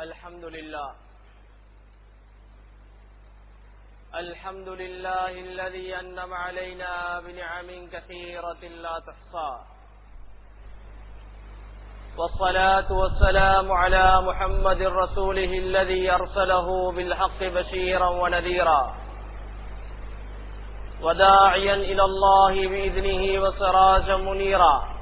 الحمد لله الحمد لله الذي أنم علينا بنعم كثيرة لا تحصى والصلاة والسلام على محمد رسوله الذي أرسله بالحق بشيرا ونذيرا وداعيا إلى الله بإذنه وسراجا منيرا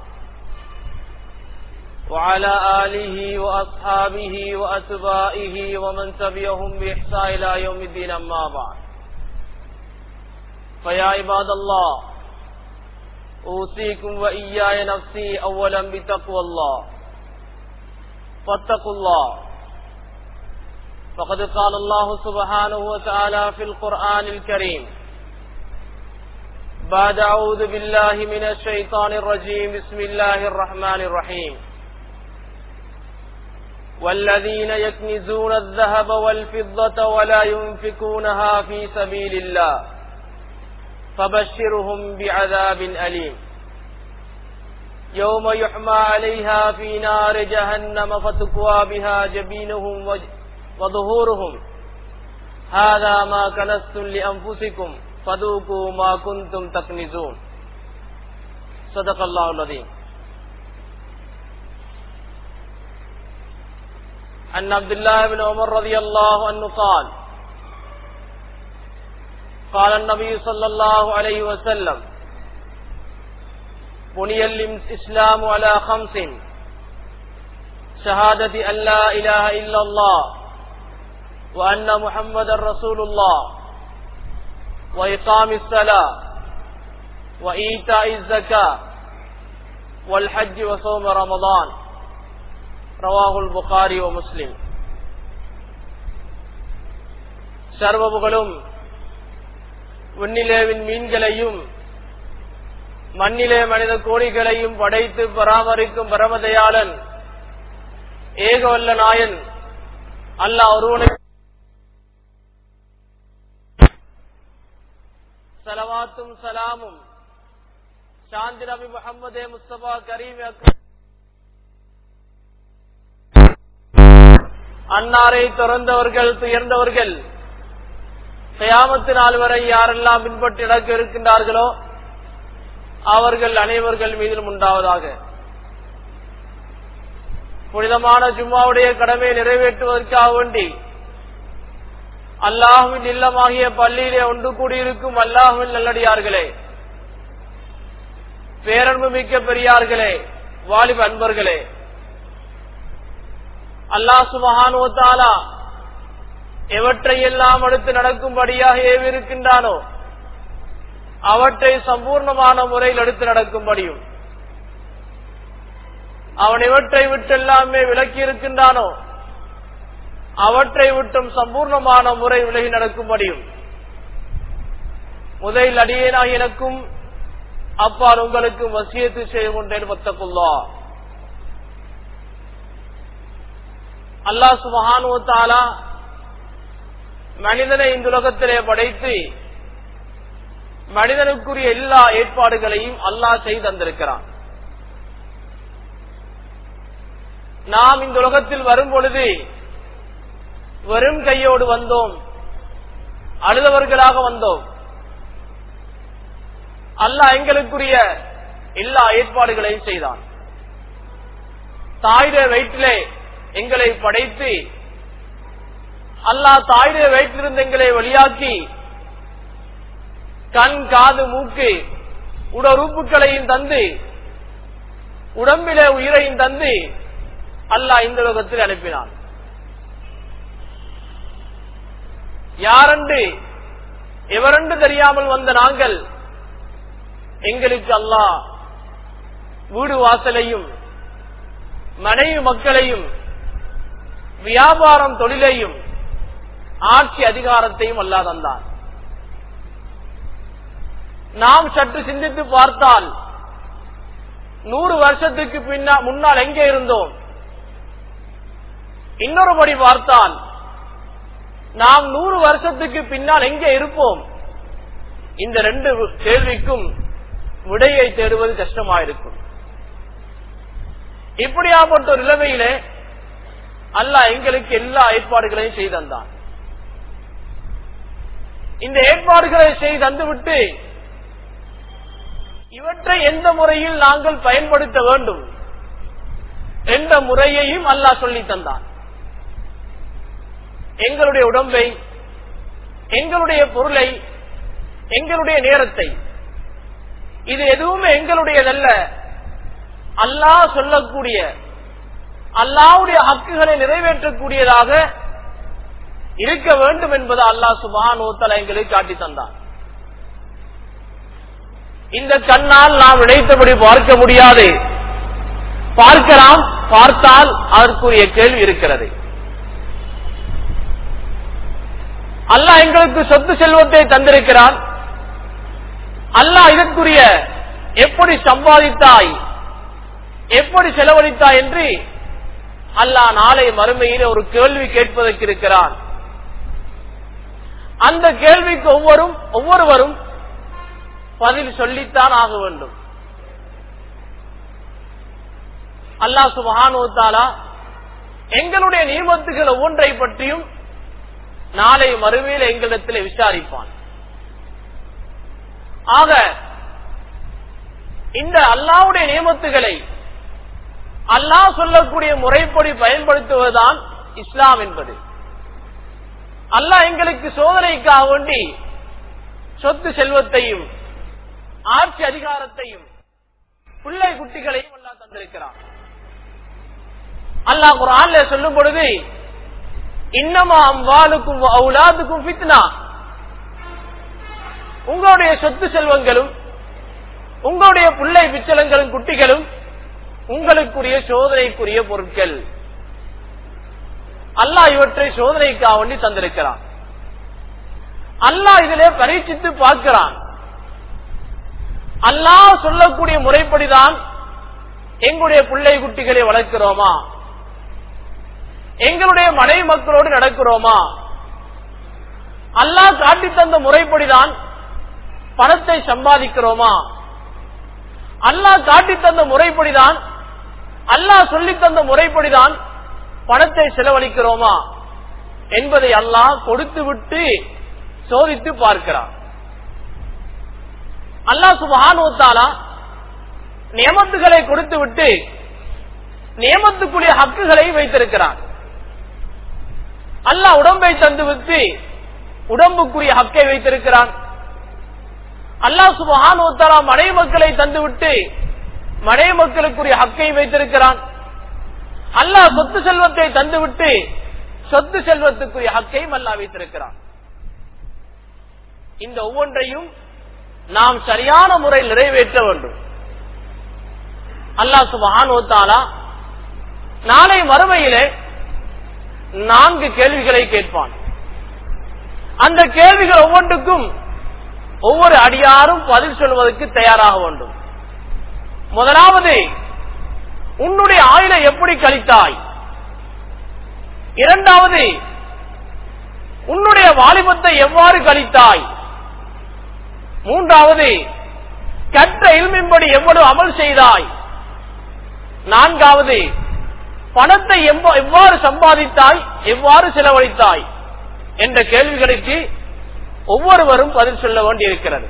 وعلى آله وأصحابه وأتبائه ومن تبعهم بإحسان إلى يوم الدين أما بعد فيا عباد الله أوصيكم وإياي نفسي أولا بتقوى الله فاتقوا الله فقد قال الله سبحانه وتعالى في القرآن الكريم بعد أعوذ بالله من الشيطان الرجيم بسم الله الرحمن الرحيم والذين يكنزون الذهب والفضة ولا ينفكونها في سبيل الله فبشرهم بعذاب أليم يوم يحمى عليها في نار جهنم فتكوى بها جبينهم وظهورهم هذا ما كنستم لأنفسكم فذوقوا ما كنتم تكنزون صدق الله العظيم عن عبد الله بن عمر رضي الله عنه قال قال النبي صلى الله عليه وسلم بني الإسلام على خمس شهادة أن لا إله إلا الله وأن محمد رسول الله وإقام الصلاة وإيتاء الزكاة والحج وصوم رمضان رواه البخاري ومسلم சர்வபுகளும் விண்ணிலேவின் மீன்களையும் மண்ணிலே மனித கோழிகளையும் படைத்து பராமரிக்கும் பரமதயாளன் ஏகவல்ல நாயன் அல்லா ஒருவனை சலவாத்தும் சலாமும் சாந்தி நபி முகமதே முஸ்தபா கரீம் அன்னாரை துறந்தவர்கள் துயர்ந்தவர்கள் கயாமத்து நாள் வரை யாரெல்லாம் பின்பற்றி நடக்க இருக்கின்றார்களோ அவர்கள் அனைவர்கள் மீதிலும் உண்டாவதாக புனிதமான ஜும்மாவுடைய கடமையை நிறைவேற்றுவதற்காக வேண்டி அல்லாஹுவின் இல்லமாகிய பள்ளியிலே ஒன்று கூடியிருக்கும் அல்லாஹுவின் நல்லடியார்களே பேரன்பு மிக்க பெரியார்களே வாலிப அன்பர்களே அல்லாஹ் சுமஹானுவத்தாலா எவற்றையெல்லாம் அடுத்து நடக்கும்படியாக ஏவிருக்கின்றானோ அவற்றை சம்பூர்ணமான முறையில் எடுத்து நடக்கும்படியும் அவன் இவற்றை விட்டெல்லாமே விலக்கி இருக்கின்றானோ அவற்றை விட்டும் சம்பூர்ணமான முறை விலகி நடக்கும்படியும் முதலில் அடியேனாக எனக்கும் அப்பால் உங்களுக்கும் வசியத்து செய்து கொண்டேன் பத்தக்குள்ளா அல்லா சுமஹானுவத்தாலா மனிதனை இந்த உலகத்திலே படைத்து மனிதனுக்குரிய எல்லா ஏற்பாடுகளையும் அல்லாஹ் செய்து தந்திருக்கிறான் நாம் இந்த உலகத்தில் வரும் பொழுது வெறும் கையோடு வந்தோம் அழுதவர்களாக வந்தோம் அல்லாஹ் எங்களுக்குரிய எல்லா ஏற்பாடுகளையும் செய்தான் தாயுடைய வயிற்றிலே எங்களை படைத்து அல்லாஹ் தாயுடைய வயிற்றிலிருந்து எங்களை வெளியாக்கி கண் காது மூக்கு உடறுப்புகளையும் தந்து உடம்பிலே உயிரையும் தந்து அல்லாஹ் இந்த உலகத்தில் அனுப்பினான் யாரண்டு எவரண்டு தெரியாமல் வந்த நாங்கள் எங்களுக்கு அல்லாஹ் வீடு வாசலையும் மனைவி மக்களையும் வியாபாரம் தொழிலையும் ஆட்சி அதிகாரத்தையும் அல்லா தந்தான் நாம் சற்று சிந்தித்து பார்த்தால் நூறு வருஷத்துக்கு பின்னா முன்னால் எங்கே இருந்தோம் இன்னொருபடி பார்த்தால் நாம் நூறு வருஷத்துக்கு பின்னால் எங்கே இருப்போம் இந்த ரெண்டு கேள்விக்கும் விடையை தேடுவது கஷ்டமாயிருக்கும் இப்படியாப்பட்ட ஒரு நிலைமையிலே அல்லாஹ் எங்களுக்கு எல்லா ஏற்பாடுகளையும் செய்து தந்தான் இந்த ஏற்பாடுகளை செய்து தந்துவிட்டு இவற்றை எந்த முறையில் நாங்கள் பயன்படுத்த வேண்டும் என்ற முறையையும் அல்லாஹ் சொல்லி தந்தான் எங்களுடைய உடம்பை எங்களுடைய பொருளை எங்களுடைய நேரத்தை இது எதுவுமே எங்களுடையதல்ல அல்லாஹ் சொல்லக்கூடிய அல்லாவுடைய ஹக்குகளை நிறைவேற்றக்கூடியதாக இருக்க வேண்டும் என்பதை அல்லாஹ் சுபானோத்தல எங்களுக்கு காட்டி தந்தான் இந்த கண்ணால் நாம் நினைத்தபடி பார்க்க முடியாது பார்க்கலாம் பார்த்தால் அதற்குரிய கேள்வி இருக்கிறது அல்லாஹ் எங்களுக்கு சொத்து செல்வத்தை தந்திருக்கிறான் அல்லாஹ் இதற்குரிய எப்படி சம்பாதித்தாய் எப்படி செலவழித்தாய் என்று அல்லாஹ் நாளை மறுமையில் ஒரு கேள்வி கேட்பதற்கு இருக்கிறான் அந்த கேள்விக்கு ஒவ்வொரும் ஒவ்வொருவரும் பதில் சொல்லித்தான் ஆக வேண்டும் அல்லாஹ் சுபஹானுவத்தாலா எங்களுடைய நியமத்துகள் ஒவ்வொன்றை பற்றியும் நாளை மறுமையில் எங்களிடத்தில் விசாரிப்பான் ஆக இந்த அல்லாவுடைய நியமத்துகளை அல்லாஹ் சொல்லக்கூடிய முறைப்படி பயன்படுத்துவதுதான் இஸ்லாம் என்பது அல்லாஹ் எங்களுக்கு சோதனைக்காக வேண்டி சொத்து செல்வத்தையும் ஆட்சி அதிகாரத்தையும் பிள்ளை குட்டிகளையும் அல்லாஹ் தந்திருக்கிறான் அல்லாஹ் குரான்ல சொல்லும் பொழுது இன்னமா அம்வாலுக்கும் அவுலாதுக்கும் ஃபித்னா உங்களுடைய சொத்து செல்வங்களும் உங்களுடைய பிள்ளை பிச்சலங்களும் குட்டிகளும் உங்களுக்குரிய சோதனைக்குரிய பொருட்கள் அல்லாஹ் இவற்றை சோதனைக்காக வேண்டி தந்திருக்கிறான் அல்லாஹ் இதிலே பரீட்சித்து பார்க்கிறான் அல்லாஹ் சொல்லக்கூடிய முறைப்படிதான் எங்களுடைய பிள்ளை குட்டிகளை வளர்க்கிறோமா எங்களுடைய மனைவி மக்களோடு நடக்கிறோமா அல்லாஹ் காட்டி தந்த முறைப்படிதான் பணத்தை சம்பாதிக்கிறோமா அல்லாஹ் காட்டி தந்த முறைப்படிதான் அல்லாஹ் சொல்லி தந்த முறைப்படிதான் பணத்தை செலவழிக்கிறோமா என்பதை அல்லாஹ் கொடுத்து விட்டு சோதித்து பார்க்கிறான் அல்லாஹ் சுபஹானுவத்தாலா நியமத்துகளை கொடுத்து விட்டு நியமத்துக்குரிய ஹக்குகளை வைத்திருக்கிறான் அல்லாஹ் உடம்பை தந்து விட்டு உடம்புக்குரிய ஹக்கை வைத்திருக்கிறான் அல்லாஹ் சுபஹானுவத்தாலா மனை மக்களை தந்துவிட்டு மனை மக்களுக்குரிய ஹக்கை வைத்திருக்கிறான் அல்லாஹ் சொத்து செல்வத்தை தந்துவிட்டு சொத்து செல்வத்துக்குரிய ஹக்கையும் அல்லாஹ் வைத்திருக்கிறான் இந்த ஒவ்வொன்றையும் நாம் சரியான முறையில் நிறைவேற்ற வேண்டும் அல்லாஹ் சுபஹானுவத்தாலா நாளை மறுமையிலே நான்கு கேள்விகளை கேட்பான் அந்த கேள்விகள் ஒவ்வொன்றுக்கும் ஒவ்வொரு அடியாரும் பதில் சொல்வதற்கு தயாராக வேண்டும் முதலாவது உன்னுடைய ஆயுளை எப்படி கழித்தாய் இரண்டாவது உன்னுடைய வாலிபத்தை எவ்வாறு கழித்தாய் மூன்றாவது கற்ற இல்மின்படி எவ்வளவு அமல் செய்தாய் நான்காவது பணத்தை எவ்வாறு சம்பாதித்தாய் எவ்வாறு செலவழித்தாய் என்ற கேள்விகளுக்கு ஒவ்வொருவரும் பதில் சொல்ல வேண்டியிருக்கிறது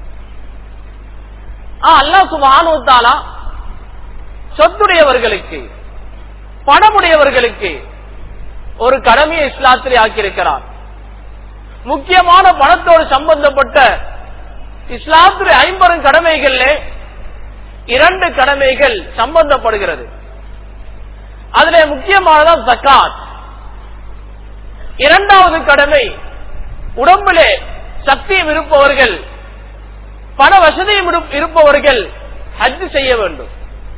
அல்லாஹ் சுபானுத்தாலா சொத்துடையவர்களுக்கு பணமுடையவர்களுக்கு ஒரு கடமையை இஸ்லாத்திலே ஆக்கியிருக்கிறார் முக்கியமான பணத்தோடு சம்பந்தப்பட்ட இஸ்லாத்துடைய ஐம்பரும் கடமைகள்ல இரண்டு கடமைகள் சம்பந்தப்படுகிறது அதுல முக்கியமானதான் ஜக்காத் இரண்டாவது கடமை உடம்பிலே சக்தியும் இருப்பவர்கள் பண வசதியும் இருப்பவர்கள் ஹஜ் செய்ய வேண்டும்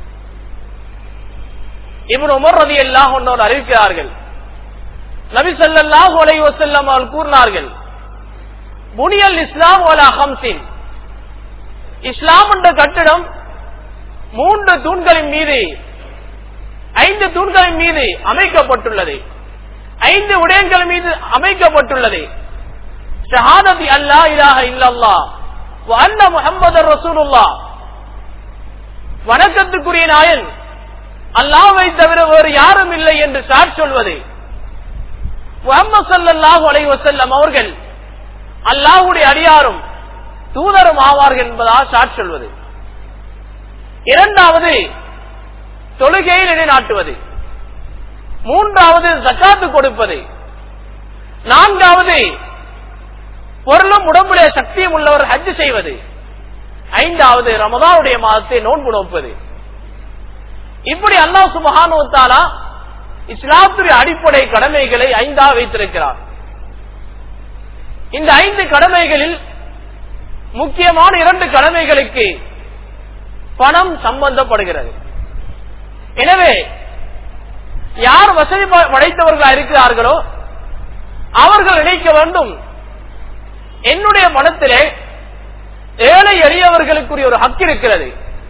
இவன் உமர் ரதி எல்லாம் ஒன்னோர் அறிவிக்கிறார்கள் நபி சல்லாஹூ அலை வசல்லம் அவர்கள் கூறினார்கள் புனியல் இஸ்லாம் ஒலா ஹம்சின் இஸ்லாம் என்ற கட்டிடம் மூன்று தூண்களின் மீது ஐந்து தூண்களின் மீது அமைக்கப்பட்டுள்ளது ஐந்து விடயங்கள் மீது அமைக்கப்பட்டுள்ளது ஷஹாததி அல்லா இலாஹ இல்லல்லா அண்ண முகமது ரசூலுல்லா வணக்கத்துக்குரிய நாயன் அல்லாவை தவிர வேறு யாரும் இல்லை என்று சாட் சொல்வது முகமது சல்லாஹூ அலைஹி வஸல்லம் அவர்கள் அல்லாஹ்வுடைய அடியாரும் தூதரும் ஆவார்கள் என்பதாக சாட் சொல்வது இரண்டாவது தொழுகையில் நிலைநாட்டுவது மூன்றாவது ஜக்காத்து கொடுப்பது நான்காவது பொருளும் உடம்புடைய சக்தியும் உள்ளவர் ஹஜ் செய்வது ஐந்தாவது ரமதானுடைய மாதத்தை நோன்பு நோப்பது இப்படி அல்லாஹ் சுபஹானுவத்தாலா இஸ்லாத்துடைய அடிப்படை கடமைகளை ஐந்தா வைத்திருக்கிறார் இந்த ஐந்து கடமைகளில் முக்கியமான இரண்டு கடமைகளுக்கு பணம் சம்பந்தப்படுகிறது எனவே யார் வசதி ப- படைத்தவர்களா இருக்கிறார்களோ அவர்கள் நினைக்க வேண்டும் என்னுடைய பணத்திலே ஏழை எளியவர்களுக்குரிய ஒரு ஹக்கு இருக்கிறது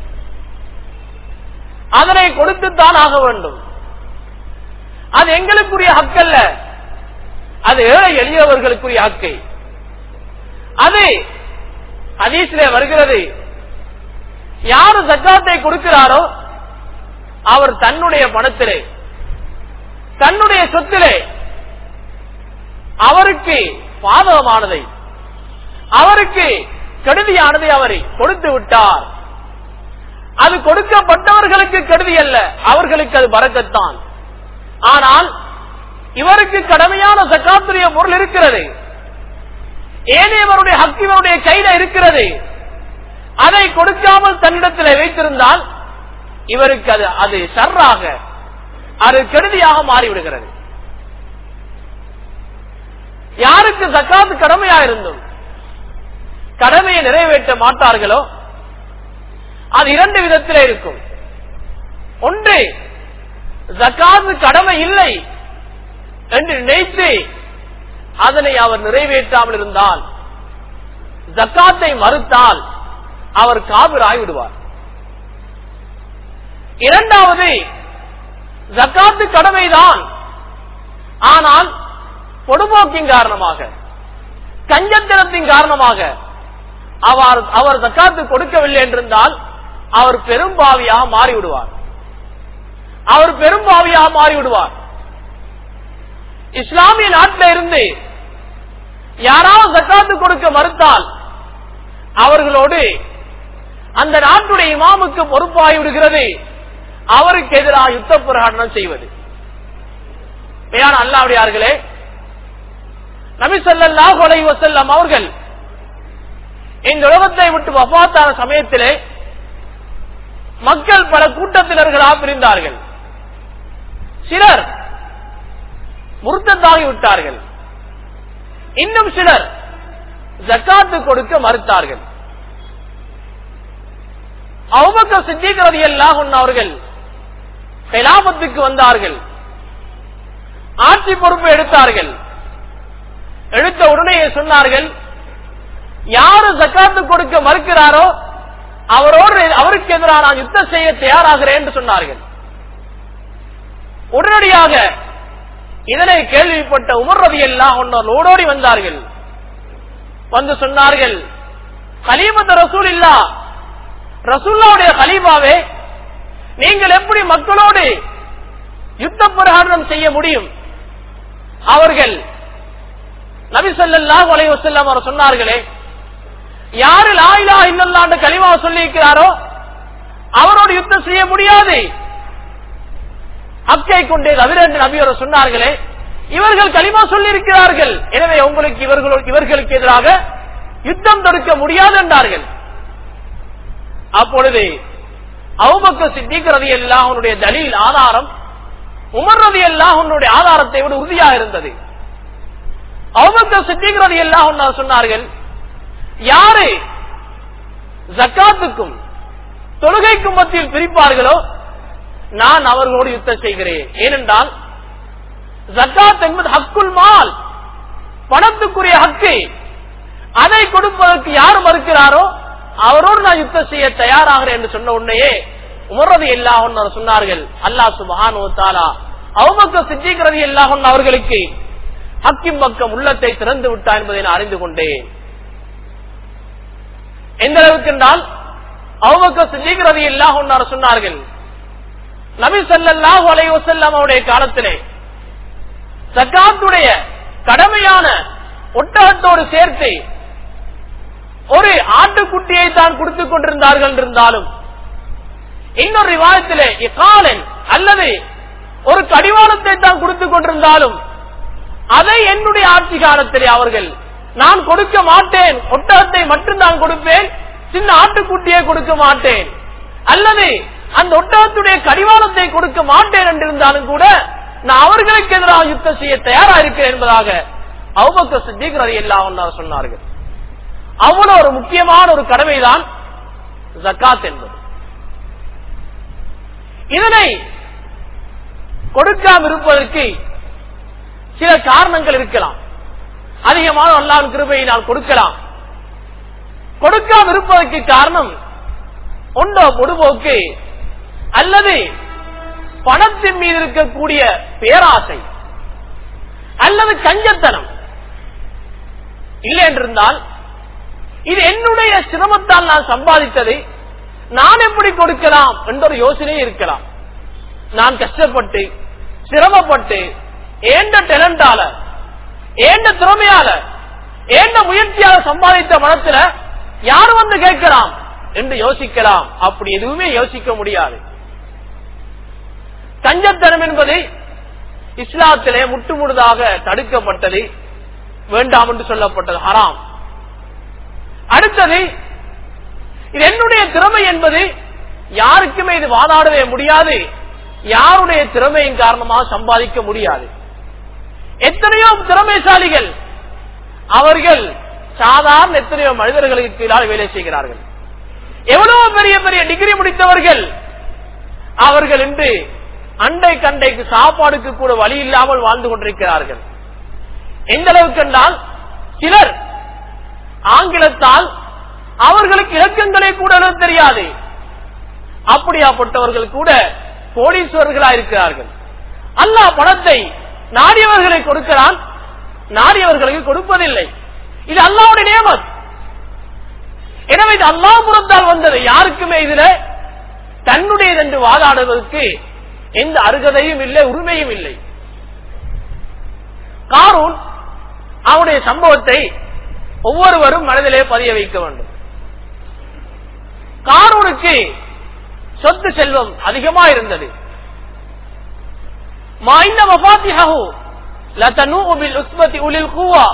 அதனை கொடுத்துத்தான் ஆக வேண்டும் அது எங்களுக்குரிய ஹக்கல்ல அது ஏழை எளியவர்களுக்குரிய ஹக்கு அது ஹதீஸிலே வருகிறது யாரு ஜக்காத்தை கொடுக்கிறாரோ அவர் தன்னுடைய பணத்திலே தன்னுடைய சொத்திலே அவருக்கு பாதகமானதை அவருக்கு கெடுதியானதை அவரை கொடுத்து விட்டார் அது கொடுக்கப்பட்டவர்களுக்கு கெடுதி அல்ல அவர்களுக்கு அது பறக்கத்தான் ஆனால் இவருக்கு கடமையான சக்காத்துடைய பொருள் இருக்கிறது ஏனையவருடைய ஹக்கிவருடைய கையில இருக்கிறது அதை கொடுக்காமல் தன்னிடத்தில் வைத்திருந்தால் இவருக்கு அது அது சர்றாக அது கெடுதியாக மாறிவிடுகிறது யாருக்கு ஜக்காத்து கடமையா இருந்தும் கடமையை நிறைவேற்ற மாட்டார்களோ அது இரண்டு விதத்திலே இருக்கும் ஒன்று ஜக்காத்து கடமை இல்லை என்று நினைத்து அதனை அவர் நிறைவேற்றாமல் இருந்தால் ஜக்காத்தை மறுத்தால் அவர் காபிர் ஆகிவிடுவார் இரண்டாவது ஜக்காத்து கடமைதான் ஆனால் பொடுபோக்கின் காரணமாக கஞ்சத்தனத்தின் காரணமாக அவர் அவர் ஜக்காத்து கொடுக்கவில்லை என்றிருந்தால் அவர் பெரும்பாவியாக மாறிவிடுவார் அவர் பெரும்பாவியாக மாறிவிடுவார் இஸ்லாமிய நாட்டில இருந்து யாராவது ஜக்காத்து கொடுக்க மறுத்தால் அவர்களோடு அந்த நாட்டுடைய இமாமுக்கு பொறுப்பாகி விடுகிறது அவருக்கு எதிராக யுத்த பிரகடனம் செய்வது மேலான அல்லாவுடையார்களே நபி ஸல்லல்லாஹு அலைஹி வஸல்லம் அவர்கள் இந்த உலகத்தை விட்டு வஃபாத்தான சமயத்திலே மக்கள் பல கூட்டத்தினர்களாக பிரிந்தார்கள் சிலர் முர்த்தத்தாகி விட்டார்கள் இன்னும் சிலர் ஜக்காத்து கொடுக்க மறுத்தார்கள் அவுபக்க சித்திகிறது எல்லாம் அவர்கள் கைலாபத்துக்கு வந்தார்கள் ஆட்சி பொறுப்பு எடுத்தார்கள் எடுத்த உடனே சொன்னார்கள் யாரு ஜக்காத்து கொடுக்க மறுக்கிறாரோ அவரோடு அவருக்கு எதிராக நான் யுத்தம் செய்ய தயாராகிறேன் என்று சொன்னார்கள் உடனடியாக இதனை கேள்விப்பட்ட உமர் ரவி எல்லாம் ஓடோடி வந்தார்கள் வந்து சொன்னார்கள் கலீமத் ரசூல் இல்லா ரசூல்லாவுடைய கலீபாவே நீங்கள் எப்படி மக்களோடு யுத்த பிரகடனம் செய்ய முடியும் அவர்கள் நபி ஸல்லல்லாஹு அலைஹி வஸல்லம் அவர் சொன்னார்களே யாரு லா இலாஹ இல்லல்லாஹ்னு கலிமா சொல்லி இருக்கிறாரோ அவரோடு யுத்தம் செய்ய முடியாது அக்கை கொண்டே தவிர என்று நபி அவர் சொன்னார்களே இவர்கள் களிமா சொல்லி இருக்கிறார்கள் எனவே உங்களுக்கு இவர்களோடு இவர்களுக்கு எதிராக யுத்தம் தொடுக்க முடியாது என்றார்கள் அப்பொழுது அவுபக்க சித்திக்கிறது எல்லாம் உன்னுடைய தலீல் ஆதாரம் உமர் ரதி எல்லாம் உன்னுடைய ஆதாரத்தை விட உறுதியாக இருந்தது அவுபக்க சித்திக்கிறது எல்லாம் ஒன்னா சொன்னார்கள் யாரு ஜக்காத்துக்கும் தொழுகைக்கும் மத்தியில் பிரிப்பார்களோ நான் அவர்களோடு யுத்தம் செய்கிறேன் ஏனென்றால் ஜக்காத் என்பது ஹக்குல் மால் பணத்துக்குரிய ஹக்கு அதை கொடுப்பதற்கு யார் மறுக்கிறாரோ அவரோடு நான் யுத்தம் செய்ய தயாராகிறேன் என்று சொன்ன உடனேயே உமரது எல்லா சொன்னார்கள் அல்லாஹ் சுபஹானு தாலா அவமக்க சித்திக்கிறது எல்லா அவர்களுக்கு ஹக்கிம் பக்கம் உள்ளத்தை திறந்து விட்டான் என்பதை நான் அறிந்து கொண்டேன் எந்த அளவுக்கு என்றால் அவமக்க சித்திக்கிறது எல்லா சொன்னார்கள் நபி ஸல்லல்லாஹு அலைஹி வஸல்லம் அவருடைய காலத்திலே ஜக்காத்துடைய கடமையான ஒட்டகத்தோடு சேர்த்து ஒரு ஆட்டுக்குட்டியை தான் கொடுத்துக் கொண்டிருந்தார்கள் இருந்தாலும் இன்னொரு விவாதத்திலே இக்காலன் அல்லது ஒரு கடிவாளத்தை தான் கொடுத்துக் கொண்டிருந்தாலும் அதை என்னுடைய ஆட்சி காலத்திலே அவர்கள் நான் கொடுக்க மாட்டேன் ஒட்டகத்தை மட்டும்தான் கொடுப்பேன் சின்ன ஆட்டுக்குட்டியை கொடுக்க மாட்டேன் அல்லது அந்த ஒட்டகத்துடைய கடிவாளத்தை கொடுக்க மாட்டேன் என்றிருந்தாலும் கூட நான் அவர்களுக்கு எதிராக யுத்தம் செய்ய தயாரா இருக்கிறேன் என்பதாக அவுபக்க சித்திகர் எல்லாம் சொன்னார்கள் அவ்வளவு ஒரு முக்கியமான ஒரு கடமைதான் ஜக்காத் என்பது இதனை கொடுக்காம இருப்பதற்கு சில காரணங்கள் இருக்கலாம் அதிகமான அல்லாஹ் கிருபையை நான் கொடுக்கலாம் கொடுக்காம இருப்பதற்கு காரணம் ஒன்றோ பொடுபோக்கு அல்லது பணத்தின் மீது இருக்கக்கூடிய பேராசை அல்லது கஞ்சத்தனம் இல்லை என்றிருந்தால் இது என்னுடைய சிரமத்தால் நான் சம்பாதித்தது நான் எப்படி கொடுக்கலாம் என்ற ஒரு யோசனை இருக்கலாம் நான் கஷ்டப்பட்டு சிரமப்பட்டு ஏண்ட டேலண்டால ஏண்ட திறமையால ஏண்ட முயற்சியால சம்பாதித்த பணத்துல யார் வந்து கேட்கலாம் என்று யோசிக்கலாம் அப்படி எதுவுமே யோசிக்க முடியாது கஞ்சத்தனம் என்பது இஸ்லாத்திலே முட்டுமுழுதாக தடுக்கப்பட்டது வேண்டாம் என்று சொல்லப்பட்டது ஹராம் அடுத்தது இது என்னுடைய திறமை என்பது யாருக்குமே இது வாதாடவே முடியாது யாருடைய திறமையின் காரணமாக சம்பாதிக்க முடியாது எத்தனையோ திறமைசாலிகள் அவர்கள் சாதாரண எத்தனையோ மனிதர்களுக்கு கீழால் வேலை செய்கிறார்கள் எவ்வளவு பெரிய பெரிய டிகிரி முடித்தவர்கள் அவர்கள் இன்று அண்டை கண்டைக்கு சாப்பாடுக்கு கூட வழி இல்லாமல் வாழ்ந்து கொண்டிருக்கிறார்கள் எந்த அளவுக்கு என்றால் சிலர் ஆங்கிலத்தால் அவர்களுக்கு இலக்கங்களே கூட எழுத தெரியாது அப்படியாப்பட்டவர்கள் கூட கோடீஸ்வரர்களா இருக்கிறார்கள் அல்லாஹ் பணத்தை நாடியவர்களை கொடுக்கிறான் நாடியவர்களுக்கு கொடுப்பதில்லை இது அல்லாவுடைய நியமம் எனவே இது அல்லாஹ் புறத்தால் வந்தது யாருக்குமே இதுல தன்னுடையது என்று வாதாடுவதற்கு எந்த அருகதையும் இல்லை உரிமையும் இல்லை காரூன் அவனுடைய சம்பவத்தை ஒவ்வொருவரும் மனதிலே பதிய வைக்க வேண்டும் காரூனுக்கு சொத்து செல்வம் அதிகமா இருந்தது மாய்ந்த மபாத்திஹு லதனூ பில் உஸ்பதி உலில் குவா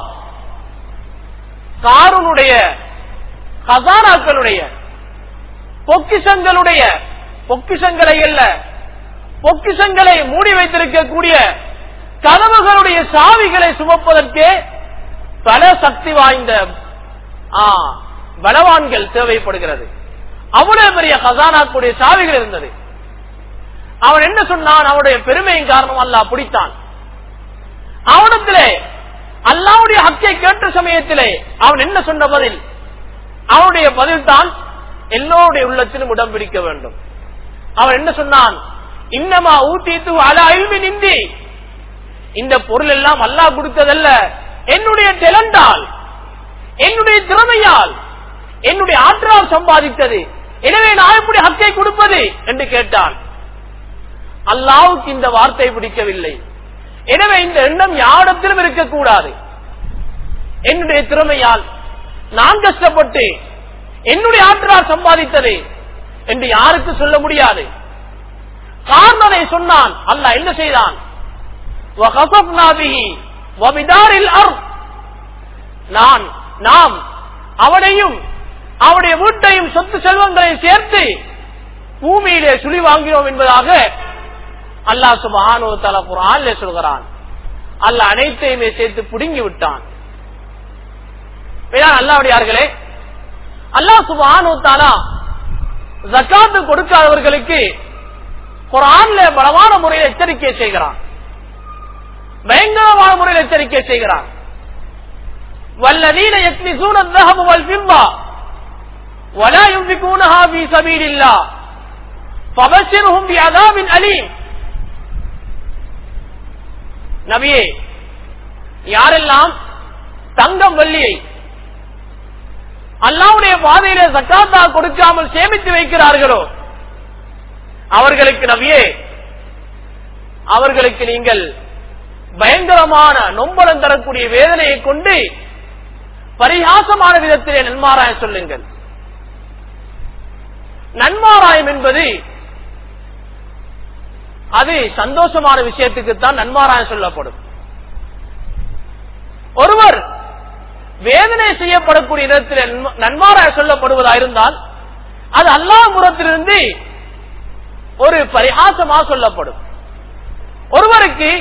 காரூனுடைய கசானாக்களுடைய பொக்கிஷங்களுடைய பொக்கிஷங்களை அல்ல பொக்கிஷங்களை மூடி வைத்திருக்கக்கூடிய கதவுகளுடைய சாவிகளை சுமப்பதற்கே பல சக்தி வாய்ந்த ஆ, பலவான்கள் தேவைப்படுகிறது அவ்வளவு பெரிய கசானாக்குடைய சாவிகள் இருந்தது அவன் என்ன சொன்னான் அவனுடைய பெருமையின் காரணம் அல்லாஹ் பிடித்தான் அவனத்திலே அல்லாவுடைய ஹக்கை கேட்ட சமயத்திலே அவன் என்ன சொன்ன பதில் அவனுடைய பதில் தான் எல்லோருடைய உள்ளத்திலும் இடம் பிடிக்க வேண்டும் அவன் என்ன சொன்னான் இன்னமா ஊத்தித்து அல அல்வி நிந்தி இந்த பொருள் எல்லாம் அல்லாஹ் கொடுத்ததல்ல என்னுடைய டெலண்டால் என்னுடைய திறமையால் என்னுடைய ஆற்றலால் சம்பாதித்தது எனவே நான் எப்படி ஹக்கை கொடுப்பது என்று கேட்டான் அல்லாவுக்கு இந்த வார்த்தை பிடிக்கவில்லை எனவே இந்த எண்ணம் யாரிடத்திலும் இருக்கக்கூடாது என்னுடைய திறமையால் நான் கஷ்டப்பட்டு என்னுடைய ஆற்றலால் சம்பாதித்தது என்று யாருக்கு சொல்ல முடியாது காரணனை சொன்னான் அல்லாஹ் என்ன செய்தான் وَخَسَفْنَا بِهِ وَبِدَارِ الْأَرْضِ நான் நாம் அவனையும் அவனுடைய வீட்டையும் சொத்து செல்வங்களையும் சேர்த்து பூமியிலே சுழி வாங்கினோம் என்பதாக அல்லாஹ் சுபஹானு தஆலா குர்ஆனிலே சொல்கிறான் அல்லாஹ் அனைத்தையுமே சேர்த்து புடுங்கி விட்டான் வேளாண் அல்லாவுடையார்களே அல்லாஹ் சுபஹானு தஆலா ஜக்காத்து கொடுக்காதவர்களுக்கு குர்ஆன்ல பலமான முறையில் எச்சரிக்கை செய்கிறான் பயங்கரமான முறையில் எச்சரிக்கை செய்கிறான் والذين يكنزون الذهب والفضة ولا ينفقونها في سبيل الله فبشرهم بعذاب أليم நபியே யாரெல்லாம் தங்கம் வெள்ளியை அல்லாவுடைய பாதையிலே சக்காத்தா கொடுக்காமல் சேமித்து வைக்கிறார்களோ அவர்களுக்கு நபியே அவர்களுக்கு நீங்கள் பயங்கரமான நொம்பலம் தரக்கூடிய வேதனையை கொண்டு பரிகாசமான விதத்திலே நன்மாராயம் சொல்லுங்கள் நன்மாராயம் என்பது அது சந்தோஷமான விஷயத்துக்குத்தான் நன்மாராயம் சொல்லப்படும் ஒருவர் வேதனை செய்யப்படக்கூடிய இடத்தில் நன்மாராயம் சொல்லப்படுவதா இருந்தால் அது அல்லாஹ் புறத்திலிருந்து ஒரு பரிகாசமா சொல்லப்படும் ஒருவருக்கு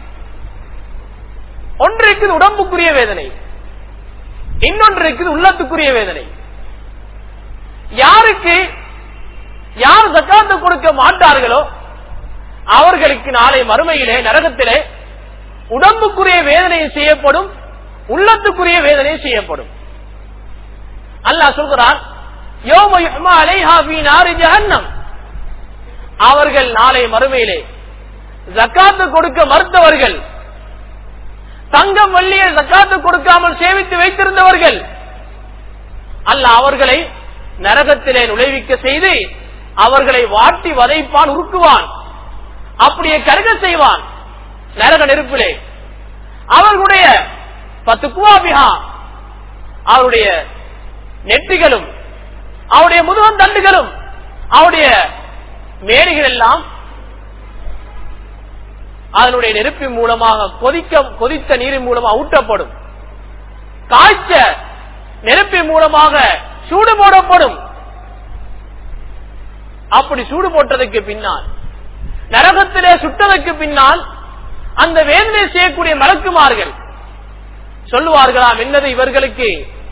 ஒன்று இருக்குது உடம்புக்குரிய வேதனை இன்னொன்று இருக்குது உள்ளத்துக்குரிய வேதனை யாருக்கு யார் ஜக்காத்து கொடுக்க மாட்டார்களோ அவர்களுக்கு நாளை மறுமையிலே நரகத்திலே உடம்புக்குரிய வேதனையை செய்யப்படும் உள்ளத்துக்குரிய வேதனையை செய்யப்படும் அல்லாஹ் சொல்கிறான் யோம யுஹ்மா அலைஹா ஃபீ நாரி ஜஹன்னம் அவர்கள் நாளை மறுமையிலே ஜக்காத்து கொடுக்க மறுத்தவர்கள் தங்கம் வள்ளியை ஜக்காத்து கொடுக்காமல் சேமித்து வைத்திருந்தவர்கள் அல்ல அவர்களை நரகத்திலே நுழைவிக்க செய்து அவர்களை வாட்டி வதைப்பான் உருக்குவான் அப்படியே கருக செய்வான் நரக நெருப்பிலே அவர்களுடைய பத்து குவாபிகா அவருடைய நெற்றிகளும் அவருடைய முதுகன் தண்டுகளும் அவருடைய மேடைகள் எல்லாம் அதனுடைய நெருப்பின் மூலமாக கொதிக்க கொதித்த நீரின் மூலமாக ஊட்டப்படும் காய்ச்ச நெருப்பின் மூலமாக சூடு போடப்படும் அப்படி சூடு போட்டதற்கு பின்னால் நரகத்திலே சுட்டதற்கு பின்னால் அந்த வேதனை செய்யக்கூடிய மலக்குமார்கள் சொல்லுவார்களாம் என்னது இவர்களுக்கு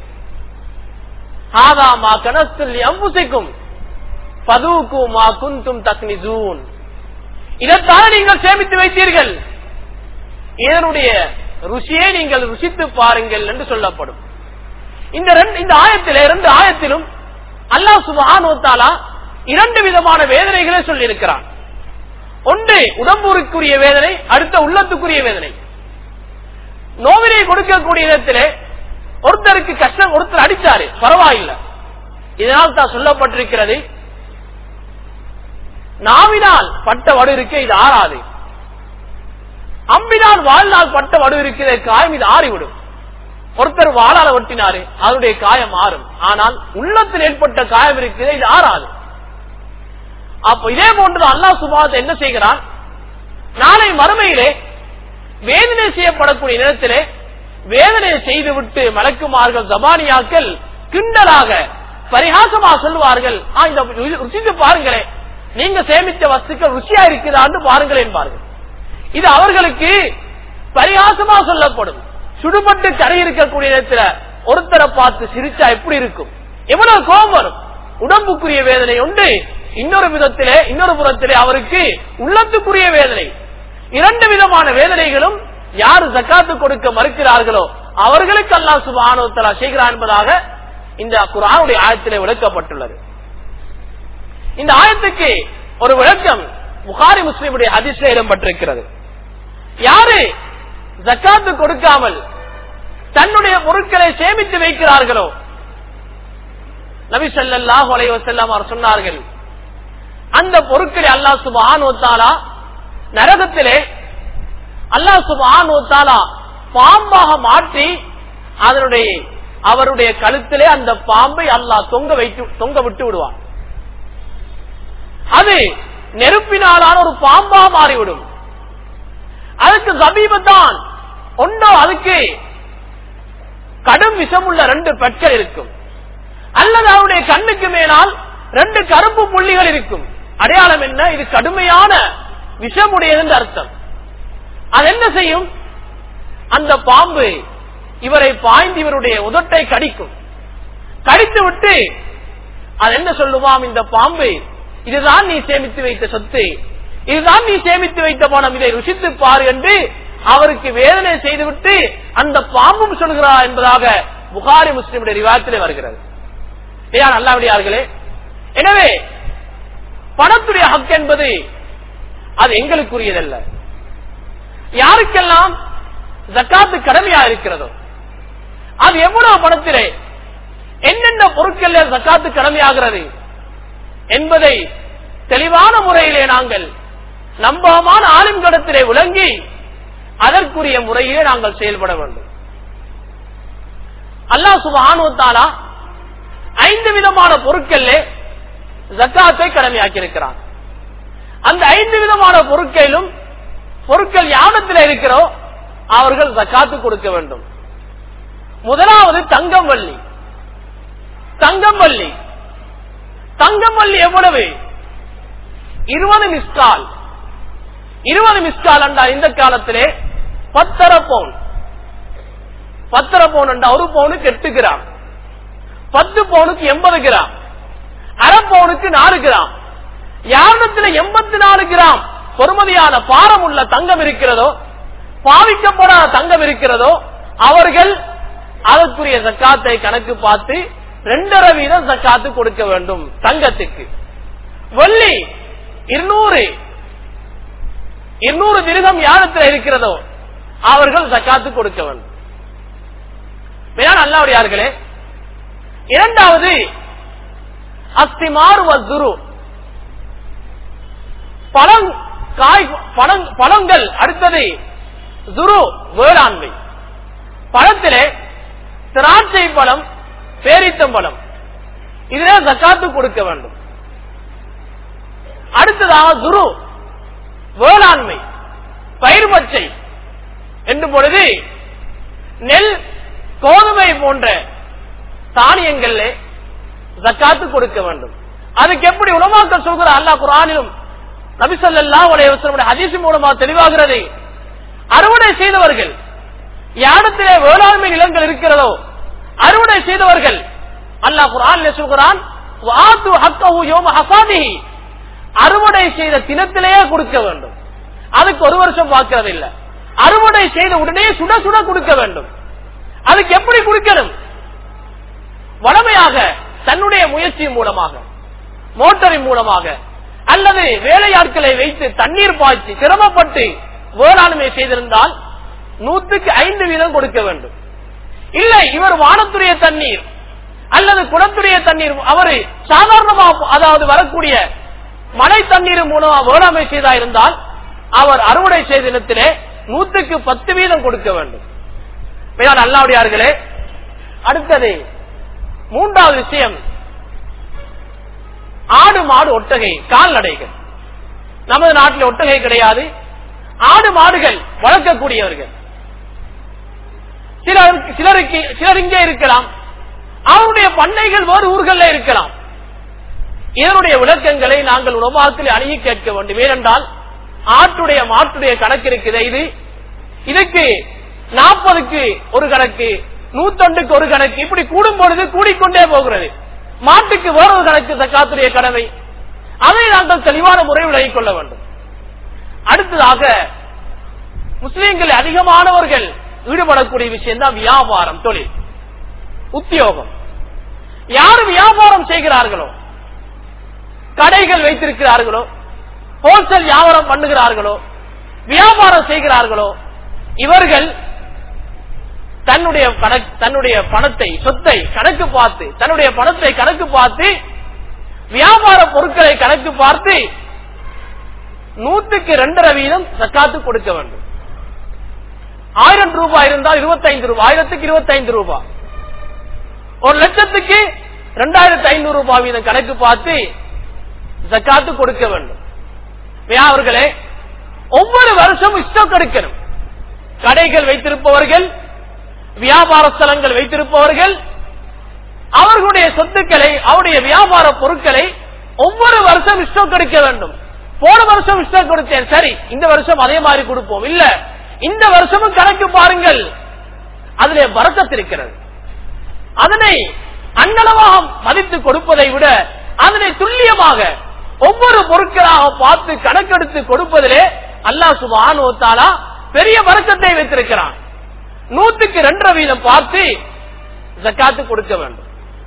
ஆதாமா கனஸ்தில் அம்புசைக்கும் பதுவுக்குமா குந்தும் தக்னிசூன் இதைத்தானே நீங்கள் சேமித்து வைத்தீர்கள் இதனுடைய ருசியை நீங்கள் ருசித்து பாருங்கள் என்று சொல்லப்படும் இந்த ரெண்டு இந்த ஆயத்திலே இரண்டு ஆயத்திலும் அல்லாஹ் சுபானுவத்தாலா இரண்டு விதமான வேதனைகளை சொல்லியிருக்கிறான் ஒன்று உடம்புக்குரிய வேதனை அடுத்த உள்ளத்துக்குரிய வேதனை நோவினை கொடுக்கக்கூடிய இடத்திலே ஒருத்தருக்கு கஷ்டம் ஒருத்தர் அடிச்சாரு பரவாயில்லை இதனால் தான் சொல்லப்பட்டிருக்கிறது நாவினால் பட்ட வடு இருக்க இது ஆறாது அம்பினால் வாழ்நாள் பட்ட வடு இருக்கிற காயம் இது ஆறிவிடும் ஒருத்தர் வாழால ஒட்டினாரு அதனுடைய காயம் மாறும் ஆனால் உள்ளத்தில் ஏற்பட்ட காயம் இருக்கிறது இது ஆறாது அப்ப இதே போன்று அல்லாஹ் சுபாத் என்ன செய்கிறான் நாளை மறுமையிலே வேதனை செய்யப்படக்கூடிய நேரத்திலே வேதனை செய்துவிட்டு மலக்குமார்கள் ஜபானியாக்கள் கிண்டலாக பரிகாசமாக சொல்லுவார்கள் "ஆ, இந்த ருசித்து பாருங்களேன் நீங்க சேமித்த வஸ்துக்கள் ருசியா இருக்குதான்னு பாருங்கள் என்பார்கள் இது அவர்களுக்கு பரிகாசமா சொல்லப்படும் சுடுபட்டு கரை இருக்கக்கூடிய நேரத்துல ஒருத்தரை பார்த்து சிரிச்சா எப்படி இருக்கும் எவ்வளவு கோபம் வரும் உடம்புக்குரிய வேதனை உண்டு இன்னொரு விதத்திலே இன்னொரு புறத்திலே அவருக்கு உள்ளத்துக்குரிய வேதனை இரண்டு விதமான வேதனைகளும் யார் ஜக்காத்து கொடுக்க மறுக்கிறார்களோ அவர்களுக்கு அல்லாஹ் சுபானோ தலா செய்கிறான் என்பதாக இந்த குரானுடைய ஆயத்திலே விளக்கப்பட்டுள்ளது இந்த ஆயத்துக்கு ஒரு விளக்கம் புகாரி முஸ்லிமுடைய ஹதீஸ்ல இடம்பெற்றிருக்கிறது யாரு ஜக்காத்து கொடுக்காமல் தன்னுடைய பொருட்களை சேமித்து வைக்கிறார்களோ நபி ஸல்லல்லாஹு அலைஹி வஸல்லம் அவர் சொன்னார்கள் அந்த பொருட்களை அல்லாஹ் சுப்ஹானஹு வ தஆலா நரகத்திலே அல்லாஹ் சுப்ஹானஹு வ தஆலா பாம்பாக மாற்றி அதனுடைய அவருடைய கழுத்திலே அந்த பாம்பை அல்லாஹ் தொங்க வைத்து தொங்க விட்டு விடுவான் அது நெருப்பினாலான ஒரு பாம்பா மாறிவிடும் அதுக்கு சமீபத்தான் ஒன்றோ அதுக்கு கடும் விஷமுள்ள ரெண்டு பெட்கள் இருக்கும் அல்லது அவருடைய கண்ணுக்கு மேலால் ரெண்டு கருப்பு புள்ளிகள் இருக்கும் அடையாளம் என்ன இது கடுமையான விஷமுடையது என்று அர்த்தம் அது என்ன செய்யும் அந்த பாம்பு இவரை பாய்ந்து இவருடைய உதட்டை கடிக்கும் கடித்து விட்டு அது என்ன சொல்லுவாம் இந்த பாம்பு இதுதான் நீ சேமித்து வைத்த சொத்து இதுதான் நீ சேமித்து வைத்த பணம் இதை ருசித்து பார் என்று அவருக்கு வேதனை செய்துவிட்டு அந்த பாம்பும் சொல்கிறா என்பதாக புகாரி முஸ்லிமுடைய விவாதத்திலே வருகிறது ஏன் அல்லாவிடியார்களே எனவே பணத்துடைய ஹக் என்பது அது எங்களுக்குரியதல்ல யாருக்கெல்லாம் ஜக்காத்து கடமையா இருக்கிறதோ அது எவ்வளவு பணத்திலே என்னென்ன பொருட்கள் ஜக்காத்து கடமையாகிறது என்பதை தெளிவான முறையிலே நாங்கள் நம்பகமான ஆளுங்கடத்திலே விளங்கி அதற்குரிய முறையிலே நாங்கள் செயல்பட வேண்டும் அல்லாஹ் சுபானுவத்தாலா ஐந்து விதமான பொருட்களிலே ஜக்காத்தை கடமையாக்கி இருக்கிறான் அந்த ஐந்து விதமான பொருட்களிலும் பொருட்கள் யானத்தில் இருக்கிறோ அவர்கள் ஜக்காத்து கொடுக்க வேண்டும் முதலாவது தங்கம் வள்ளி தங்கம் வள்ளி தங்கம் வள்ளி எவ்வளவு இருபது மிஸ்கால் இருபது மிஸ்கால் என்றால் இந்த காலத்திலே பத்தரை பவுன் பத்தரை பவுன் என்றால் ஒரு பவுனுக்கு எட்டு கிராம் பத்து பவுனுக்கு எண்பது கிராம் அரை பவுனுக்கு நாலு கிராம் யாரிடத்தில் எண்பத்தி நாலு கிராம் பொறுமதியான பாரம் உள்ள தங்கம் இருக்கிறதோ பாவிக்கப்படாத தங்கம் இருக்கிறதோ அவர்கள் அதற்குரிய சக்காத்தை கணக்கு பார்த்து ரெண்டரை வீதம் சக்காத்து கொடுக்க வேண்டும் தங்கத்துக்கு வெள்ளி இருநூறு இருநூறு திருகம் யாரத்தில் இருக்கிறதோ அவர்கள் சக்காத்து கொடுக்க வேண்டும் அல்லாவுடையார்களே இரண்டாவது அஸ்திமார் வசுரு பழங் காய் பழங் பழங்கள் அடுத்தது துரு வேளாண்மை பழத்திலே திராட்சை பழம் பேரித்தம்பழம் இதிலே ஜக்காத்து கொடுக்க வேண்டும் அடுத்ததாக துரு வேளாண்மை பயிர் பச்சை என்று பொழுது நெல் கோதுமை போன்ற தானியங்கள்ல ஜக்காத்து கொடுக்க வேண்டும் அதுக்கு எப்படி உலமாக்கள் சொல்கிற அல்லாஹ் குரானிலும் நபிசல்லா உடைய ஹதீஸ் மூலமா தெளிவாகிறது அறுவடை செய்தவர்கள் யாரிடத்திலே வேளாண்மை நிலங்கள் இருக்கிறதோ அறுவடை செய்தவர்கள் அல்லாஹ் குரான் சொல்கிறான் அறுவடை செய்த தினத்திலேயே கொடுக்க வேண்டும் அதுக்கு ஒரு வருஷம் பார்க்கறது இல்ல அறுவடை செய்த உடனே சுட சுட கொடுக்க வேண்டும் அதுக்கு எப்படி கொடுக்கணும் வளமையாக தன்னுடைய முயற்சி மூலமாக மோட்டரின் மூலமாக அல்லது வேலையாட்களை வைத்து தண்ணீர் பாய்ச்சி சிரமப்பட்டு வேளாண்மை செய்திருந்தால் நூத்துக்கு ஐந்து வீதம் கொடுக்க வேண்டும் இல்லை இவர் வானத்துடைய தண்ணீர் அல்லது குளத்துடைய தண்ணீர் அவரு சாதாரணமா அதாவது வரக்கூடிய மழை தண்ணீர் மூலமா வேளாண்மை செய்தா இருந்தால் அவர் அறுவடை செய்த தினத்திலே நூத்துக்கு பத்து வீதம் கொடுக்க வேண்டும் அல்லாவுடையார்களே அடுத்தது மூன்றாவது விஷயம் ஆடு மாடு ஒட்டகை கால்நடைகள் நமது நாட்டில் ஒட்டகை கிடையாது ஆடு மாடுகள் வளர்க்கக்கூடியவர்கள் சிலருக்கு சிலருக்கு சிலர் இங்கே இருக்கலாம் அவருடைய பண்ணைகள் வேறு ஊர்களில் இருக்கலாம் இதனுடைய விளக்கங்களை நாங்கள் உணவாக்கில் அணுகி கேட்க வேண்டும் ஏனென்றால் ஆட்டுடைய மாட்டுடைய கணக்கு இருக்குது இது இதுக்கு நாற்பதுக்கு ஒரு கணக்கு நூத்தொண்டுக்கு ஒரு கணக்கு இப்படி கூடும் பொழுது கூடிக்கொண்டே போகிறது மாட்டுக்கு வேறொரு கணக்கு தக்காத்துடைய கடமை அதை நாங்கள் தெளிவான முறை விலகிக் கொள்ள வேண்டும் அடுத்ததாக முஸ்லீம்கள் அதிகமானவர்கள் ஈடுபடக்கூடிய விஷயம் தான் வியாபாரம் தொழில் உத்தியோகம் யார் வியாபாரம் செய்கிறார்களோ கடைகள் வைத்திருக்கிறார்களோ ஹோல்சேல் வியாபாரம் பண்ணுகிறார்களோ வியாபாரம் செய்கிறார்களோ இவர்கள் தன்னுடைய தன்னுடைய பணத்தை சொத்தை கணக்கு பார்த்து தன்னுடைய பணத்தை கணக்கு பார்த்து வியாபார பொருட்களை கணக்கு பார்த்து நூத்துக்கு ரெண்டரை வீதம் சக்காத்து கொடுக்க வேண்டும் ஆயிரம் ரூபாய் இருந்தால் இருபத்தைந்து ரூபாய் ஆயிரத்துக்கு இருபத்தைந்து ரூபாய் ஒரு லட்சத்துக்கு இரண்டாயிரத்தி ஐநூறு ரூபாய் வீதம் கணக்கு பார்த்து ஜக்காத்து கொடுக்க வேண்டும் அவர்களே ஒவ்வொரு வருஷமும் ஸ்டாக் எடுக்கணும் கடைகள் வைத்திருப்பவர்கள் வியாபார ஸ்தலங்கள் வைத்திருப்பவர்கள் அவர்களுடைய சொத்துக்களை அவருடைய வியாபார பொருட்களை ஒவ்வொரு வருஷம் ஸ்டாக் எடுக்க வேண்டும் போன வருஷம் ஸ்டாக் கொடுத்தேன் சரி இந்த வருஷம் அதே மாதிரி கொடுப்போம் இல்ல இந்த வருஷமும் கணக்கு பாருங்கள் அதிலே வரக்கத்திருக்கிறது அதனை அன்னளவாக மதித்து கொடுப்பதை விட அதனை துல்லியமாக ஒவ்வொரு பொருட்களாக பார்த்து கணக்கெடுத்து கொடுப்பதிலே அல்லாஹ் சுபானுவத்தாலா பெரிய வரக்கத்தை வைத்திருக்கிறான் நூத்துக்கு ரெண்டரை வீதம் பார்த்து ஜக்காத்து கொடுக்க வேண்டும்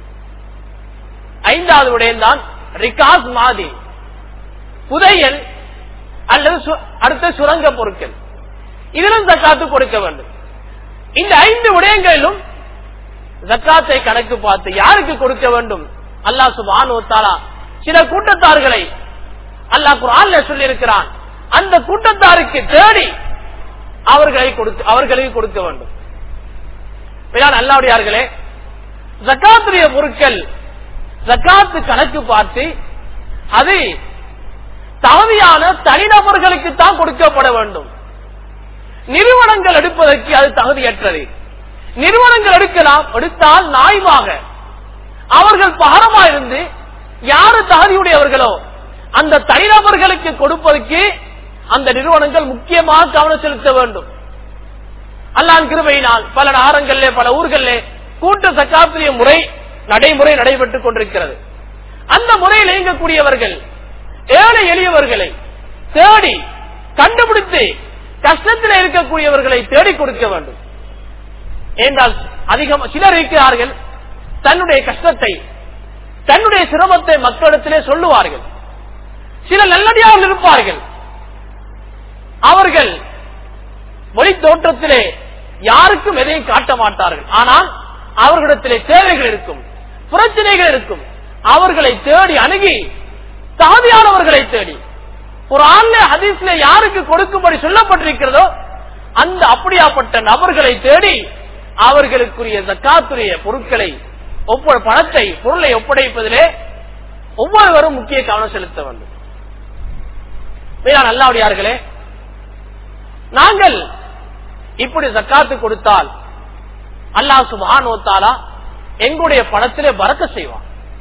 ஐந்தாவது விடயம்தான் ரிகாஸ் மாதி புதையல் அல்லது அடுத்த சுரங்க பொருட்கள் இதிலும் ஜக்காத்து கொடுக்க வேண்டும் இந்த ஐந்து விடயங்களிலும் ஜக்காத்தை கணக்கு பார்த்து யாருக்கு கொடுக்க வேண்டும் அல்லாஹ் சுபானுவத்தாலா சில கூட்டத்தார்களை அல்லாஹ் குரான்ல சொல்லி இருக்கிறான் அந்த கூட்டத்தாருக்கு தேடி அவர்களை கொடுக்க அவர்களுக்கு கொடுக்க வேண்டும் பின்னால் அல்லாவுடையார்களே ஜக்காத்துடைய பொருட்கள் ஜக்காத்து கணக்கு பார்த்து அது தகுதியான தனிநபர்களுக்கு தான் கொடுக்கப்பட வேண்டும் நிறுவனங்கள் எடுப்பதற்கு அது தகுதியற்றது நிறுவனங்கள் எடுக்கலாம் எடுத்தால் நாய்வாக அவர்கள் பகரமா இருந்து யாரு தகுதியுடையவர்களோ அந்த தனிநபர்களுக்கு கொடுப்பதற்கு அந்த நிறுவனங்கள் முக்கியமாக கவனம் செலுத்த வேண்டும் அல்லான் கிருபையினால் பல நகரங்களிலே பல ஊர்களிலே கூட்ட சக்காத்திரிய முறை நடைமுறை நடைபெற்றுக் கொண்டிருக்கிறது அந்த முறையில் இயங்கக்கூடியவர்கள் ஏழை எளியவர்களை தேடி கண்டுபிடித்து கஷ்டத்தில் இருக்கக்கூடியவர்களை தேடி கொடுக்க வேண்டும் என்றால் அதிகம் சிலர் இருக்கிறார்கள் தன்னுடைய கஷ்டத்தை தன்னுடைய சிரமத்தை மக்களிடத்திலே சொல்லுவார்கள் சில நல்லடியார்கள் இருப்பார்கள் அவர்கள் மொழி தோற்றத்திலே யாருக்கும் எதையும் காட்ட மாட்டார்கள் ஆனால் அவர்களிடத்திலே தேவைகள் இருக்கும் பிரச்சனைகள் இருக்கும் அவர்களை தேடி அணுகி தகுதியானவர்களை தேடி ஒரு ஆண்ல ஹதீஸ்ல யாருக்கு கொடுக்கும்படி சொல்லப்பட்டிருக்கிறதோ அந்த அப்படியாப்பட்ட நபர்களை தேடி அவர்களுக்குரிய ஜக்காத்துடைய பொருட்களை ஒவ்வொரு பணத்தை பொருளை ஒப்படைப்பதிலே ஒவ்வொருவரும் முக்கிய கவனம் செலுத்த வேண்டும் நல்லாவுடையார்களே நாங்கள் இப்படி ஜக்காத்து கொடுத்தால் அல்லாஹ் சுபான் ஓத்தாலா எங்களுடைய பணத்திலே பறக்க செய்வான்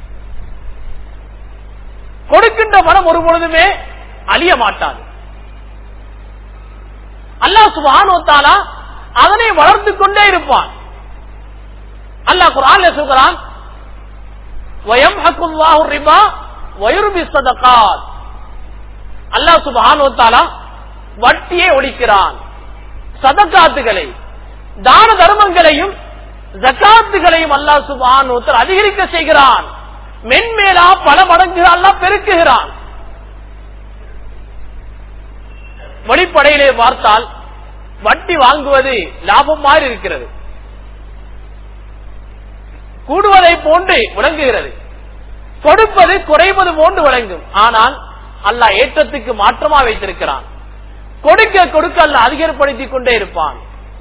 கொடுக்கின்ற பணம் ஒரு பொழுதுமே அழிய மாட்டாது அல்லாஹ் சுபான் ஓத்தாலா அதனை வளர்த்து கொண்டே இருப்பான் அல்லாஹ் குரான் சொல்கிறான் வயம் ஹக்குல்லாஹு ரிபா வயுர்பி சதகாத் அல்லாஹ் சுபான் ஓத்தாலா வட்டியை ஒழிக்கிறான் சதக்காத்துகளை தான தர்மங்களையும் ஜக்காத்துகளையும் அல்லாஹ் சுபான் அதிகரிக்க செய்கிறான் மென்மேலா பல மடங்கு அல்லா பெருக்குகிறான் வெளிப்படையிலே பார்த்தால் வட்டி வாங்குவது லாபம் மாதிரி இருக்கிறது கூடுவதை போன்று விளங்குகிறது கொடுப்பது குறைவது போன்று விளங்கும் ஆனால் அல்லாஹ் ஏற்றத்துக்கு மாற்றமா வைத்திருக்கிறான் கொடுக்க கொடுக்க அல்ல அதிகப்படுத்திக் கொண்டே இருப்பான்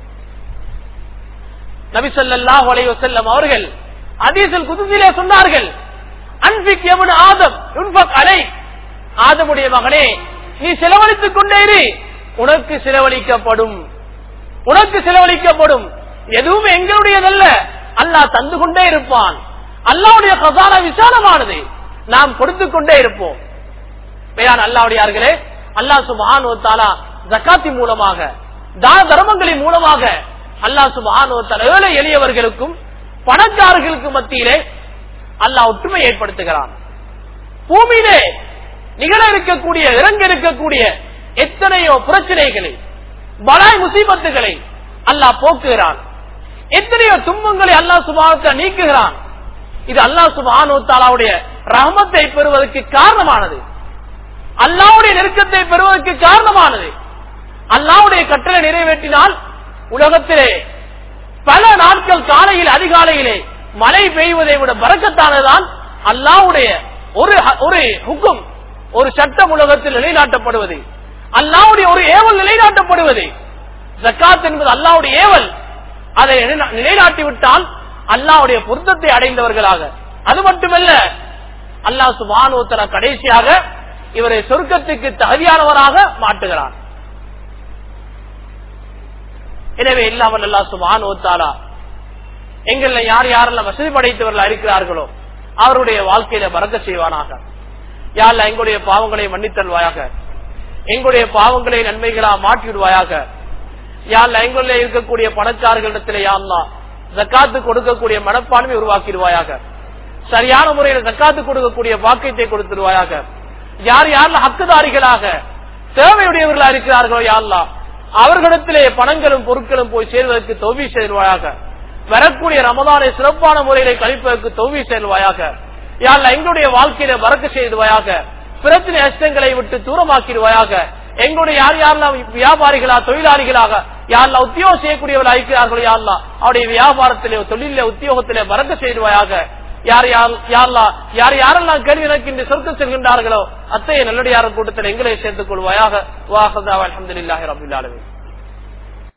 நபிசல்லா வலைவசல்லம் அவர்கள் அதீசல் குதிசிலே சொன்னார்கள் அன்பிக் எவன் ஆதம் உன்பக் அலை ஆதமுடைய மகனே நீ செலவழித்துக் கொண்டே இரு உனக்கு செலவழிக்கப்படும் உனக்கு செலவழிக்கப்படும் எதுவும் எங்களுடையதல்ல அல்லாஹ் தந்து கொண்டே இருப்பான் அல்லாவுடைய கசான விசாலமானது நாம் கொடுத்துக் கொண்டே இருப்போம் வேளாண் அல்லாவுடையார்களே அல்லாஹ் சுபான் தாலா ஜக்காத்தி மூலமாக தான தர்மங்களின் மூலமாக அல்லாஹ் சுபான் ஏழை எளியவர்களுக்கும் பணக்காரர்களுக்கு மத்தியிலே அல்லாஹ் ஒற்றுமை ஏற்படுத்துகிறான் பூமியிலே நிகழ இருக்கக்கூடிய இறங்க இருக்கக்கூடிய எத்தனையோ பிரச்சனைகளை பலாய் முசீபத்துகளை அல்லாஹ் போக்குகிறான் எத்தனையோ துன்பங்களை அல்லாஹ் சுபானத்தை நீக்குகிறான் இது அல்லாஹ் சுபானு தாலாவுடைய ரஹமத்தை பெறுவதற்கு காரணமானது அல்லாவுடைய நெருக்கத்தை பெறுவதற்கு காரணமானது அல்லாவுடைய கட்டளை நிறைவேற்றினால் உலகத்திலே பல நாட்கள் காலையில் அதிகாலையிலே மழை பெய்வதை விட பறக்கத்தானதுதான் அல்லாவுடைய ஒரு ஒரு ஹுக்கும் ஒரு சட்டம் உலகத்தில் நிலைநாட்டப்படுவது அல்லாவுடைய ஒரு ஏவல் நிலைநாட்டப்படுவது ஜக்காத் என்பது அல்லாவுடைய ஏவல் அதை நிலைநாட்டி விட்டால் அல்லாவுடைய பொருத்தத்தை அடைந்தவர்களாக அது மட்டுமல்ல அல்லாஹ் சுபானுத்தர கடைசியாக இவரை சொர்க்கத்துக்கு தகுதியானவராக மாட்டுகிறான் எனவே இல்லாமல் அல்லா சுபான் ஓத்தாலா எங்கள யார் யாரெல்லாம் வசதி படைத்தவர்கள் இருக்கிறார்களோ அவருடைய வாழ்க்கையில பறக்க செய்வானாக யாழ்ல எங்களுடைய பாவங்களை மன்னித்தல்வாயாக எங்களுடைய பாவங்களை நன்மைகளா மாற்றிவிடுவாயாக யாழ்ல எங்களுடைய இருக்கக்கூடிய பணக்காரர்களிடத்திலே யாழ்லா ஜக்காத்து கொடுக்கக்கூடிய மனப்பான்மை உருவாக்கிடுவாயாக சரியான முறையில் ஜக்காத்து கொடுக்கக்கூடிய வாக்கியத்தை கொடுத்துடுவாயாக யார் யாரில் ஹக்குதாரிகளாக தேவையுடையவர்களா இருக்கிறார்களோ யாழ்லா அவர்களிடத்திலே பணங்களும் பொருட்களும் போய் சேர்வதற்கு தொவி சேர்வாயாக வரக்கூடிய ரமதானை சிறப்பான முறையில கழிப்பதற்கு தொவி சேர்வாயாக யாழ்லா எங்களுடைய வாழ்க்கையில வரக்க செய்துவாயாக பிரச்சனை அஷ்டங்களை விட்டு தூரமாக்கிடுவாயாக எங்களுடைய யார் யாரெல்லாம் வியாபாரிகளா தொழிலாளிகளாக யாரெல்லாம் உத்தியோகம் செய்யக்கூடியவர்கள் இருக்கிறார்களோ யாரெல்லாம் அவருடைய வியாபாரத்திலே தொழிலே உத்தியோகத்திலே வரக்க செய்துவாயாக யார் யார் யாரெல்லாம் யார் யாரெல்லாம் கேள்வி எனக்கு இந்த சொர்க்கம் செல்கின்றார்களோ அத்தைய நல்லடியார் கூட்டத்தில் எங்களை சேர்த்துக் கொள்வாயாக வாஹதா அலமதுல்லாஹி ரபுல்லாலுமே